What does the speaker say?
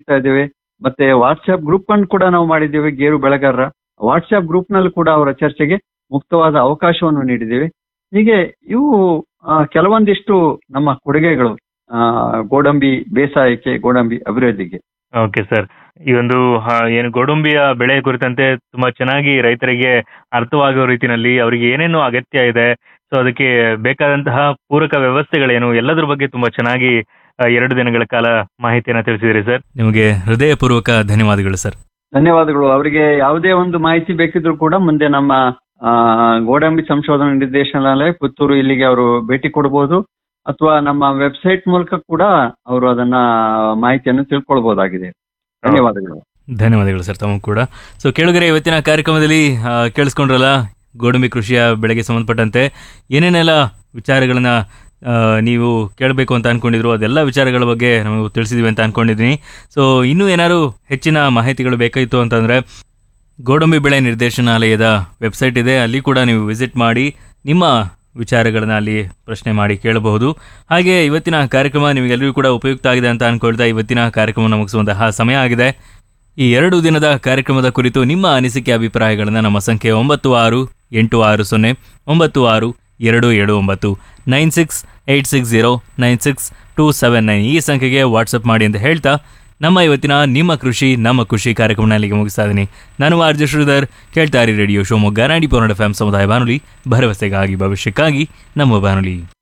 ನೀಡ್ತಾ ಇದ್ದೇವೆ ಮತ್ತೆ ವಾಟ್ಸ್ಆಪ್ ಗ್ರೂಪ್ ಅನ್ನು ಕೂಡ ನಾವು ಮಾಡಿದ್ದೇವೆ ಗೇರು ಬೆಳೆಗಾರರ ವಾಟ್ಸ್ಆಪ್ ಗ್ರೂಪ್ ನಲ್ಲಿ ಕೂಡ ಅವರ ಚರ್ಚೆಗೆ ಮುಕ್ತವಾದ ಅವಕಾಶವನ್ನು ನೀಡಿದ್ದೇವೆ ಹೀಗೆ ಇವು ಆ, ಕೆಲವೊಂದಿಷ್ಟು ನಮ್ಮ ಕೊಡುಗೆಗಳು ಆ, ಗೋಡಂಬಿ ಬೇಸಾಯಕ್ಕೆ ಗೋಡಂಬಿ ಅಭಿವೃದ್ಧಿಗೆ ಓಕೆ ಸರ್ ಈ ಒಂದು ಆ, ಏನು ಗೋಡಂಬಿಯ ಬೆಳೆ ಕುರಿತಂತೆ ತುಂಬಾ ಚೆನ್ನಾಗಿ ರೈತರಿಗೆ ಅರ್ಥವಾಗುವ ರೀತಿನಲ್ಲಿ ಅವರಿಗೆ ಏನೇನು ಅಗತ್ಯ ಇದೆ ಸೊ ಅದಕ್ಕೆ ಬೇಕಾದಂತಹ ಪೂರಕ ವ್ಯವಸ್ಥೆಗಳೇನು ಎಲ್ಲದ್ರ ಬಗ್ಗೆ ತುಂಬಾ ಚೆನ್ನಾಗಿ ಆ, ಎರಡು ದಿನಗಳ ಕಾಲ ಮಾಹಿತಿಯನ್ನ ತಿಳಿಸಿದ್ರಿ ಸರ್ ನಿಮಗೆ ಹೃದಯಪೂರ್ವಕ ಧನ್ಯವಾದಗಳು ಸರ್ ಧನ್ಯವಾದಗಳು ಅವರಿಗೆ ಯಾವುದೇ ಒಂದು ಮಾಹಿತಿ ಬೇಕಿದ್ರು ಕೂಡ ಮುಂದೆ ನಮ್ಮ ಆ, ಗೋಡಂಬಿ ಸಂಶೋಧನಾ ನಿರ್ದೇಶನಾಲಯ ಪುತ್ತೂರು ಇಲ್ಲಿಗೆ ಅವರು ಭೇಟಿ ಕೊಡಬಹುದು ಅಥವಾ ನಮ್ಮ ವೆಬ್ಸೈಟ್ ಮೂಲಕ ಕೂಡ ಅವರು ಅದನ್ನ ಮಾಹಿತಿಯನ್ನು ತಿಳ್ಕೊಳ್ಬಹುದಾಗಿದೆ ಧನ್ಯವಾದಗಳು ಧನ್ಯವಾದಗಳು ಸರ್ ತಮಗೂ ಕೂಡ ಸೊ ಕೇಳುಗರೆ ಇವತ್ತಿನ ಕಾರ್ಯಕ್ರಮದಲ್ಲಿ ಆ, ಕೇಳಿಸ್ಕೊಂಡ್ರಲ್ಲ ಗೋಡಂಬಿ ಕೃಷಿಯ ಬೆಳೆಗೆ ಸಂಬಂಧಪಟ್ಟಂತೆ ಏನೇನೆಲ್ಲ ವಿಚಾರಗಳನ್ನ ಆ, ನೀವು ಕೇಳಬೇಕು ಅಂತ ಅನ್ಕೊಂಡಿದ್ರು ಅದೆಲ್ಲ ವಿಚಾರಗಳ ಬಗ್ಗೆ ನಾವು ತಿಳಿಸಿದ್ವಿ ಅಂತ ಅನ್ಕೊಂಡಿದ್ದೀನಿ ಸೊ ಇನ್ನೂ ಏನಾದ್ರು ಹೆಚ್ಚಿನ ಮಾಹಿತಿಗಳು ಬೇಕಾಯಿತು ಅಂತಂದ್ರೆ ಗೋಡಂಬಿ ಬೆಳೆ ನಿರ್ದೇಶನಾಲಯದ ವೆಬ್ಸೈಟ್ ಇದೆ ಅಲ್ಲಿ ಕೂಡ ನೀವು ವಿಸಿಟ್ ಮಾಡಿ ನಿಮ್ಮ ವಿಚಾರಗಳನ್ನ ಅಲ್ಲಿ ಪ್ರಶ್ನೆ ಮಾಡಿ ಕೇಳಬಹುದು ಹಾಗೆ ಇವತ್ತಿನ ಕಾರ್ಯಕ್ರಮ ನಿಮಗೆಲ್ಲರಿಗೂ ಕೂಡ ಉಪಯುಕ್ತ ಆಗಿದೆ ಅಂತ ಅನ್ಕೊಳ್ತಾ ಇವತ್ತಿನ ಕಾರ್ಯಕ್ರಮವನ್ನು ಮುಗಿಸುವಂತಹ ಸಮಯ ಆಗಿದೆ ಈ ಎರಡು ದಿನದ ಕಾರ್ಯಕ್ರಮದ ಕುರಿತು ನಿಮ್ಮ ಅನಿಸಿಕೆ ಅಭಿಪ್ರಾಯಗಳನ್ನು ನಮ್ಮ ಸಂಖ್ಯೆ ಒಂಬತ್ತು ಆರು ಎಂಟು ಆರು ಸೊನ್ನೆ ಒಂಬತ್ತು ಆರು ಎರಡು ಏಳು ಒಂಬತ್ತು nine six eight six zero nine six two seven nine ಈ ಸಂಖ್ಯೆಗೆ ವಾಟ್ಸಪ್ ಮಾಡಿ ಅಂತ ಹೇಳ್ತಾ ನಮ್ಮ ಇವತ್ತಿನ ನಿಮ್ಮ ಕೃಷಿ ನಮ್ಮ ಖುಷಿ ಕಾರ್ಯಕ್ರಮನ ಇಲ್ಲಿಗೆ ಮುಗಿಸ್ತಾ ಇದ್ದೀನಿ ನಾನು ಆರ್ಜೆ ಶ್ರೀಧರ್ ಕೇಳ್ತಾ ಇರಿ ರೇಡಿಯೋ ಶಿವಮೊಗ್ಗ ನಾಡಿ ಪೋರ್ನಡ್ ಎಫ್ ಸಮುದಾಯ ಬಾನುಲಿ ಭರವಸೆಗಾಗಿ ಭವಿಷ್ಯಕ್ಕಾಗಿ ನಮ್ಮ ಬಾನುಲಿ